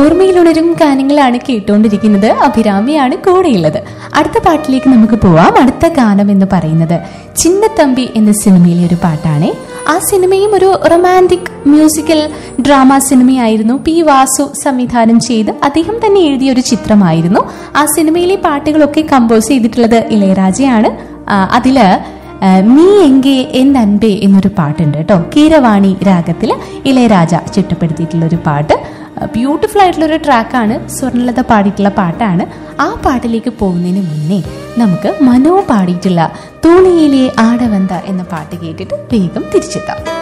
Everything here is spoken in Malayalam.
ഓർമ്മയിലുണരും ഗാനങ്ങളാണ് കേട്ടുകൊണ്ടിരിക്കുന്നത് അഭിരാമിയാണ് കൂടെയുള്ളത് അടുത്ത പാട്ടിലേക്ക് നമുക്ക് പോവാം അടുത്ത ഗാനം എന്ന് പറയുന്നത് ചിന്നത്തമ്പി എന്ന സിനിമയിലെ ഒരു പാട്ടാണ് ആ സിനിമയും ഒരു റൊമാൻറ്റിക് മ്യൂസിക്കൽ ഡ്രാമ സിനിമയായിരുന്നു പി വാസു സംവിധാനം ചെയ്ത് അദ്ദേഹം തന്നെ എഴുതിയ ഒരു ചിത്രമായിരുന്നു ആ സിനിമയിലെ പാട്ടുകളൊക്കെ കമ്പോസ് ചെയ്തിട്ടുള്ളത് ഇളയരാജയാണ് ആ, അതില് ആ, നീ എങ്കെ എൻ അൻപേ എന്നൊരു പാട്ടുണ്ട് കേട്ടോ കീരവാണി രാഗത്തില് ഇളയരാജ ചിട്ടപ്പെടുത്തിയിട്ടുള്ള ഒരു പാട്ട് ബ്യൂട്ടിഫുൾ ആയിട്ടുള്ള ഒരു ട്രാക്കാണ് സ്വർണലത പാടിയിട്ടുള്ള പാട്ടാണ് ആ പാട്ടിലേക്ക് പോകുന്നതിന് മുന്നേ നമുക്ക് മനോ പാടിയിട്ടുള്ള തൂണിയിലെ ആടവന്ത എന്ന പാട്ട് കേട്ടിട്ട് വേഗം തിരിച്ചെത്താം